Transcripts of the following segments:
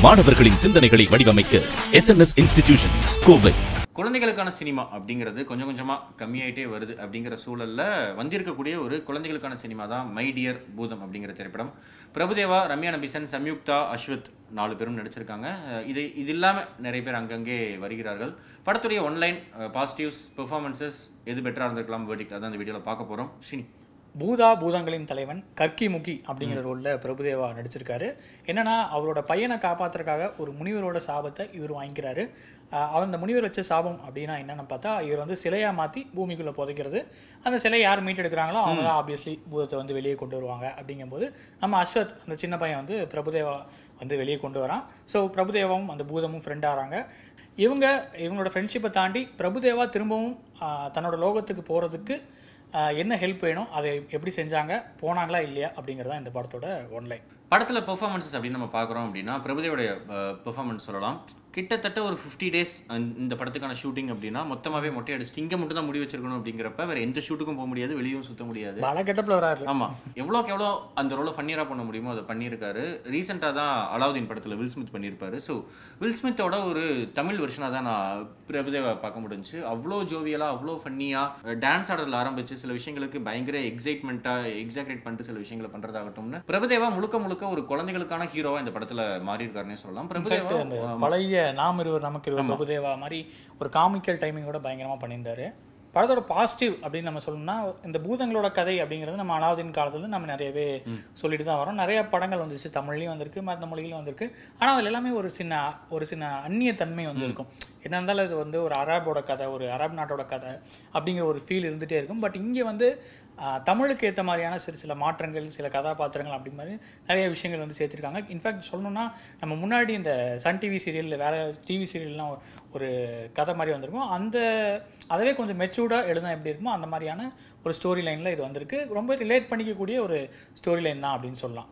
மாணவர்களின் சிந்தனைகளை வடிவமைக்க எஸ் இன்ஸ்டிடியூஷன்ஸ் கோவை குழந்தைகளுக்கான சினிமா அப்படிங்கிறது கொஞ்சம் கொஞ்சமாக கம்மியாயிட்டே வருது அப்படிங்கிற சூழல்ல வந்திருக்கக்கூடிய ஒரு குழந்தைகளுக்கான சினிமா தான் மை டியர் பூதம் அப்படிங்கிற திரைப்படம் பிரபுதேவா ரம்யா நபிசன் சம்யுக்தா அஸ்வத் நாலு பேரும் நடிச்சிருக்காங்க அஹ் இது இது இல்லாமல் நிறைய பேர் அங்கங்கே வருகிறார்கள் படத்துடைய ஒன்லைன் பாசிட்டிவ்ஸ் பெர்ஃபார்மன்சஸ் எது பெட்டராக இருந்திருக்கலாம் வேர்டிக் அதான் இந்த வீடியோவில் பார்க்க போகிறோம் ஷினி பூதா பூதங்களின் தலைவன் கர்க்கி முகி அப்படிங்கிற ரோலில் பிரபுதேவா நடிச்சிருக்காரு என்னன்னா அவரோட பையனை காப்பாத்துறதுக்காக ஒரு முனிவரோட சாபத்தை இவர் வாங்கிக்கிறாரு ஆஹ் அவர் அந்த முனிவர் வச்ச சாபம் அப்படின்னா என்னன்னு பார்த்தா இவர் வந்து சிலையாக மாற்றி பூமிக்குள்ளே புதைக்கிறது அந்த சிலையை யார் மீட்டெடுக்கிறாங்களோ அவங்க தான் ஆப்வியஸ்லி பூதத்தை வந்து வெளியே கொண்டு வருவாங்க அப்படிங்கும்போது நம்ம அஸ்வத் அந்த சின்ன பையன் வந்து பிரபுதேவா வந்து வெளியே கொண்டு வரான் ஸோ பிரபுதேவாவும் அந்த பூதமும் ஃப்ரெண்ட் ஆகிறாங்க இவங்க இவங்களோட ஃப்ரெண்ட்ஷிப்பை தாண்டி பிரபுதேவா திரும்பவும் ஆஹ் தன்னோட லோகத்துக்கு போகிறதுக்கு ஆஹ் என்ன ஹெல்ப் வேணும் அதை எப்படி செஞ்சாங்க போனாங்களா இல்லையா அப்படிங்கிறது தான் இந்த படத்தோட ஒன்லைன் படத்தில் பெர்ஃபார்மன்ஸஸ் அப்படின்னு நம்ம பார்க்குறோம் அப்படின்னா பிரபுதேவோடைய பெர்ஃபார்மன்ஸ் சொல்லலாம் கிட்டத்தட்ட ஒரு ஃபிஃப்டி டேஸ் இந்த படத்துக்கான ஷூட்டிங் அப்படின்னா மொத்தமாகவே மொட்டை அடிச்சுட்டு இங்கே மட்டும் தான் முடி வச்சிருக்கணும் அப்படிங்கிறப்ப வேற எந்த ஷூட்டுக்கும் போக முடியாது வெளியும் சுத்த முடியாது பல கெட்டப்பில் வராரு ஆமா எவ்வளோக்கு எவ்வளோ அந்த ரோலை ஃபன்னியராக பண்ண முடியுமோ அதை பண்ணியிருக்காரு ரீசெண்டாக தான் அலாவுதீன் படத்தில் வில் ஸ்மித் பண்ணியிருப்பாரு ஸோ வில் ஸ்மித்தோட ஒரு தமிழ் வெர்ஷனாக தான் நான் பிரபுதேவா பார்க்க முடிஞ்சுச்சு அவ்வளோ ஜோவியலாக அவ்வளோ ஃபன்னியாக டான்ஸ் ஆடுறதுல ஆரம்பிச்சு சில விஷயங்களுக்கு பயங்கர எக்ஸைட்மெண்ட்டாக எக்ஸாக்ரேட் பண்ணிட்டு சில விஷயங்களை பண்ணுறதாகட்டும்னு பிரபுதேவா முழுக்க முழுக்க ஒரு குழந்தைகளுக்கான ஹீரோவாக இந்த படத்தில் மாறி இருக்காருன்னே சொல்லலாம் பிரபுதேவா அந்த பழைய நாம் இருவர் நமக்கு இருவர் பிரபுதேவா மாதிரி ஒரு காமிக்கல் டைமிங்கோட பயங்கரமா பண்ணியிருந்தாரு படத்தோட பாசிட்டிவ் அப்படின்னு நம்ம சொல்லணும்னா இந்த பூதங்களோட கதை அப்படிங்கிறது நம்ம அலாவுதீன் காலத்துல நம்ம நிறையவே சொல்லிட்டு தான் வரோம் நிறைய படங்கள் வந்துச்சு தமிழ்லையும் வந்திருக்கு மற்ற மொழிகளும் வந்திருக்கு ஆனால் அதில் எல்லாமே ஒரு சின்ன ஒரு சின்ன அந்நிய தன்மை வந்து இருக்கும் என்ன இருந்தாலும் இது வந்து ஒரு அரபோட கதை ஒரு அரபு நாட்டோட கதை அப்படிங்கிற ஒரு ஃபீல் இருந்துகிட்டே இருக்கும் பட் இங்கே வந்து ஆஹ், தமிழுக்கு ஏற்ற மாதிரியான சில சில மாற்றங்கள் சில கதாபாத்திரங்கள் அப்படி மாதிரி நிறைய விஷயங்கள் வந்து சேர்த்துருக்காங்க இன்ஃபேக்ட் சொல்லணும்னா நம்ம முன்னாடி இந்த சன் டிவி சீரியலில் வேற டிவி சீரியல்லாம் ஒரு கதை மாதிரி வந்திருக்கும் அந்த அதவே கொஞ்சம் மெச்சூர்டாக எழுதினா எப்படி இருக்குமோ அந்த மாதிரியான ஒரு ஸ்டோரி லைனில் இது வந்திருக்கு ரொம்ப ரிலேட் பண்ணிக்கக்கூடிய ஒரு ஸ்டோரி லைன் தான் அப்படின்னு சொல்லலாம்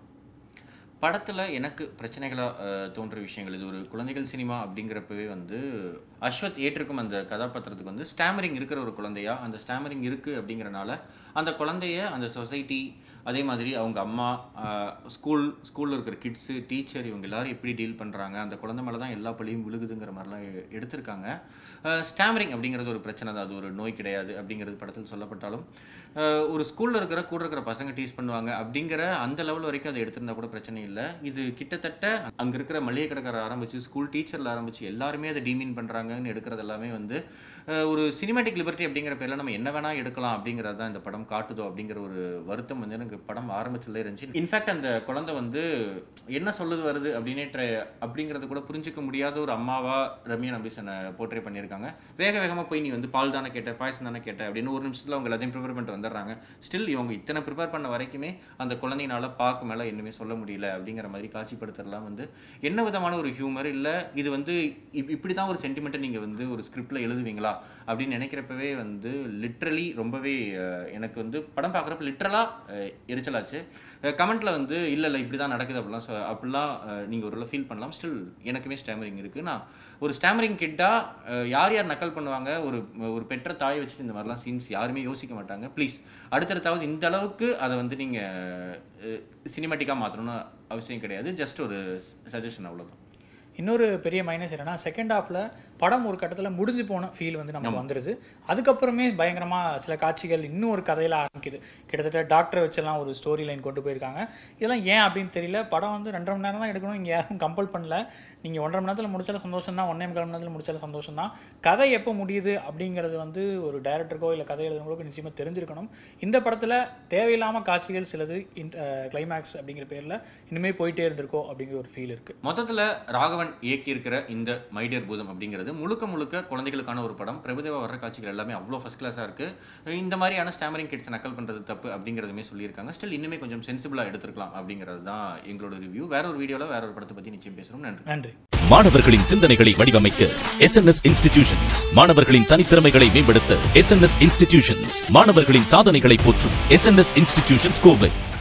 படத்தில் எனக்கு பிரச்சனைகளாக தோன்ற விஷயங்கள் இது ஒரு குழந்தைகள் சினிமா அப்படிங்கிறப்பவே வந்து அஸ்வத் ஏற்றிருக்கும் அந்த கதாபாத்திரத்துக்கு வந்து ஸ்டாமரிங் இருக்கிற ஒரு குழந்தையா அந்த ஸ்டாமரிங் இருக்குது அப்படிங்கிறனால அந்த குழந்தைய அந்த சொசைட்டி அதே மாதிரி அவங்க அம்மா ஸ்கூல் ஸ்கூலில் இருக்கிற கிட்ஸு டீச்சர் இவங்க எல்லாரும் எப்படி டீல் பண்ணுறாங்க அந்த குழந்தை மேலே தான் எல்லா பழியும் விழுகுதுங்கிற மாதிரிலாம் எ- எடுத்திருக்காங்க ஸ்டாமரிங் அப்படிங்கிறது ஒரு பிரச்சனை தான் அது ஒரு நோய் கிடையாது அப்படிங்கிறது படத்தில் சொல்லப்பட்டாலும் அஹ், ஒரு ஸ்கூலில் இருக்கிற கூட இருக்கிற பசங்க டீஸ் பண்ணுவாங்க அப்படிங்கிற அந்த லெவல் வரைக்கும் அதை எடுத்திருந்தா கூட பிரச்சனை இல்லை இது கிட்டத்தட்ட அங்கே இருக்கிற மளிகை கடைக்காரர் ஆரம்பிச்சு ஸ்கூல் டீச்சரில் ஆரம்பிச்சு எல்லாருமே அதை டீமீன் பண்ணுறாங்கன்னு எடுக்கிறது எல்லாமே வந்து அஹ், ஒரு சினிமாட்டிக் லிபர்ட்டி அப்படிங்கிற பேரில் நம்ம என்ன வேணால் எடுக்கலாம் அப்படிங்கிறது தான் இந்த படம் காட்டுதோ அப்படிங்கிற ஒரு வருத்தம் வந்து எனக்கு படம் ஆரம்பிச்சதுல இருந்துச்சு இன்ஃபேக்ட் அந்த குழந்தை வந்து என்ன சொல்லுது வருது அப்படின்னே ட்ரை அப்படிங்கிறத கூட புரிஞ்சுக்க முடியாத ஒரு அம்மாவா ரம்யா நம்பிசனை போர்ட்ரே பண்ணியிருக்காங்க வேக வேகமாக போய் நீ வந்து பால் தானே கேட்ட பாயசம் தானே கேட்ட அப்படின்னு ஒரு நிமிஷத்தில் அவங்க எல்லாத்தையும் ப்ரிப்பேர் பண்ணிட்டு வந்துடுறாங்க ஸ்டில் இவங்க இத்தனை ப்ரிப்பேர் பண்ண வரைக்குமே அந்த குழந்தைனால பார்க்க மேலே இன்னுமே சொல்ல முடியல அப்படிங்கிற மாதிரி காட்சிப்படுத்துறதுலாம் வந்து என்ன விதமான ஒரு ஹியூமர் இல்லை இது வந்து இப் இப்படி தான் ஒரு சென்டிமெண்ட்டை நீங்கள் வந்து ஒரு ஸ்கிரிப்டில் எழுதுவீங்களா அப்படின்னு நினைக்கிறப்பவே வந்து லிட்ரலி ரொம்பவே அஹ், எனக்கு வந்து படம் பார்க்குறப்ப லிட்ரலாக எரிச்சலாச்சு கமெண்ட்டில் வந்து இல்லை இல்லை இப்படி தான் நடக்குது அப்படிலாம் சொ- அப்படிலாம் நீங்கள் ஒரு ஃபீல் பண்ணலாம் ஸ்டில் எனக்குமே ஸ்டாமரிங் இருக்குது நான் ஒரு ஸ்டாமரிங் கிட்டாக யார் யார் நக்கல் பண்ணுவாங்க ஒரு ஒரு பெற்ற தாயை வச்சுட்டு இந்த மாதிரிலாம் சீன்ஸ் யாருமே யோசிக்க மாட்டாங்க ப்ளீஸ் அடுத்தடுத்தாவது இந்த அளவுக்கு அதை வந்து நீங்கள் சினிமாட்டிக்காக மாற்றணும்னு அவசியம் கிடையாது ஜஸ்ட் ஒரு சஜஷன் அவ்வளோதான் இன்னொரு பெரிய மைனஸ் என்னன்னா செகண்ட் ஹாஃப்ல படம் ஒரு கட்டத்தில் முடிஞ்சு போன ஃபீல் வந்து நமக்கு வந்துடுது அதுக்கப்புறமே பயங்கரமாக சில காட்சிகள் இன்னும் ஒரு கதையில் ஆரம்பிக்குது கிட்டத்தட்ட டாக்டரை வச்செல்லாம் ஒரு ஸ்டோரி லைன் கொண்டு போயிருக்காங்க இதெல்லாம் ஏன் அப்படின்னு தெரியல படம் வந்து ரெண்டரை மணி நேரம் தான் எடுக்கணும் இங்கே யாரும் கம்பல் பண்ணல நீங்கள் ஒன்றரை மணி நேரத்தில் முடிச்சாலும் சந்தோஷம் தான் ஒன்றே முக்கால் மணி நேரத்தில் முடிச்சாலும் சந்தோஷம் தான் கதை எப்போ முடியுது அப்படிங்கிறது வந்து ஒரு டைரக்டருக்கோ இல்லை கதை எழுதுறவங்களுக்கோ நிச்சயமாக தெரிஞ்சிருக்கணும் இந்த படத்தில் தேவையில்லாமல் காட்சிகள் சிலது கிளைமேக்ஸ் அப்படிங்கிற பேரில் இனிமேல் போயிட்டே இருந்திருக்கோ அப்படிங்கிற ஒரு ஃபீல் இருக்குது மொத்தத்தில் ராகவன் இயக்கியிருக்கிற இந்த மைடியர் பூதம் அப்படிங்கிறது முழுக்க முழுக்க குழந்தைகளுக்கான ஒரு படம் பிரபுதேவா வர்ற காட்சிகள் எல்லாமே அவ்வளோ ஃபஸ்ட் கிளாஸாக இருக்குது இந்த மாதிரியான ஸ்டாமரிங் கிட்ஸ் நக்கல் பண்ணுறது தப்பு அப்படிங்கிறதுமே சொல்லியிருக்காங்க ஸ்டில் இன்னுமே கொஞ்சம் சென்சிபிளாக எடுத்துருக்கலாம் அப்படிங்கிறது தான் எங்களோட ரிவ்யூ வேற ஒரு வீடியோவில் வேற ஒரு படத்தை பற்றி நிச்சயம் பேசுகிறோம் நன்றி நன்றி மாணவர்களின் சிந்தனைகளை வடிவமைக்க எஸ் இன்ஸ்டிடியூஷன்ஸ் மாணவர்களின் தனித்திறமைகளை மேம்படுத்த எஸ் இன்ஸ்டிடியூஷன்ஸ் மாணவர்களின் சாதனைகளை போற்றும் எஸ் இன்ஸ்டிடியூஷன்ஸ் கோவை